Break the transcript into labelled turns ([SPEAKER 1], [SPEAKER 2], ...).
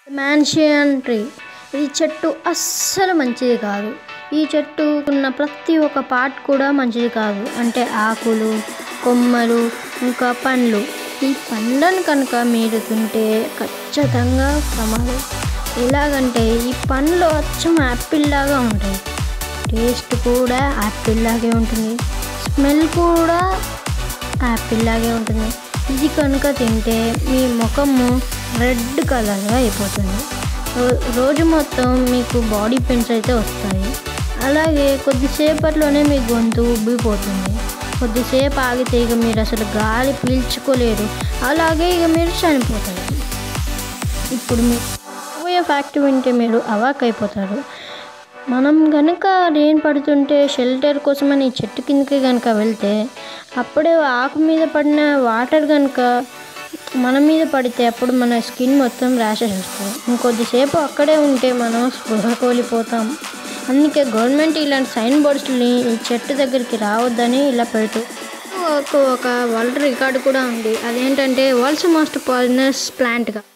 [SPEAKER 1] మ్యాన్షియన్ tree ఈ చెట్టు అస్సలు మంచిది కాదు ఈ చెట్టు ఉన్న ప్రతి ఒక్క పార్ట్ కూడా మంచిది కాదు అంటే ఆకులు కొమ్మలు ఇంకా పండ్లు ఈ పండ్లను కనుక మీరు తింటే ఖచ్చితంగా ప్రమాదం ఎలాగంటే ఈ పండ్లు అచ్చం యాపిల్ లాగా ఉంటాయి టేస్ట్ కూడా యాపిల్ లాగే ఉంటుంది స్మెల్ కూడా యాపిల్ లాగే ఉంటుంది ఇది కనుక తింటే మీ ముఖము రెడ్ కలర్గా అయిపోతుంది రో- రోజు మొత్తం మీకు బాడీ పెయిన్స్ అయితే వస్తాయి అలాగే కొద్దిసేపట్లోనే మీ గొంతు ఉబ్బిపోతుంది కొద్దిసేపు ఆగితే ఇక మీరు అసలు గాలి పీల్చుకోలేరు అలాగే ఇక మీరు చనిపోతారు ఇప్పుడు మీ పోయే ఫ్యాక్ట్ వింటే మీరు అవాక్ అయిపోతారు మనం కనుక రెయిన్ పడుతుంటే షెల్టర్ కోసమని చెట్టు కిందకి కనుక వెళ్తే అప్పుడే ఆకు మీద పడిన వాటర్ కనుక మన మీద పడితే అప్పుడు మన స్కిన్ మొత్తం ర్యాషెస్ వస్తాయి ఇంకొద్దిసేపు అక్కడే ఉంటే మనం స్పృహ కోల్పోతాం అందుకే గవర్నమెంట్ ఇలాంటి సైన్ బోర్డ్స్ని ఈ చెట్టు దగ్గరికి రావద్దని ఇలా పెడుతూ ఒక ఒక వరల్డ్ రికార్డు కూడా ఉంది అదేంటంటే వరల్డ్స్ మోస్ట్ పాయిజనస్ ప్లాంట్గా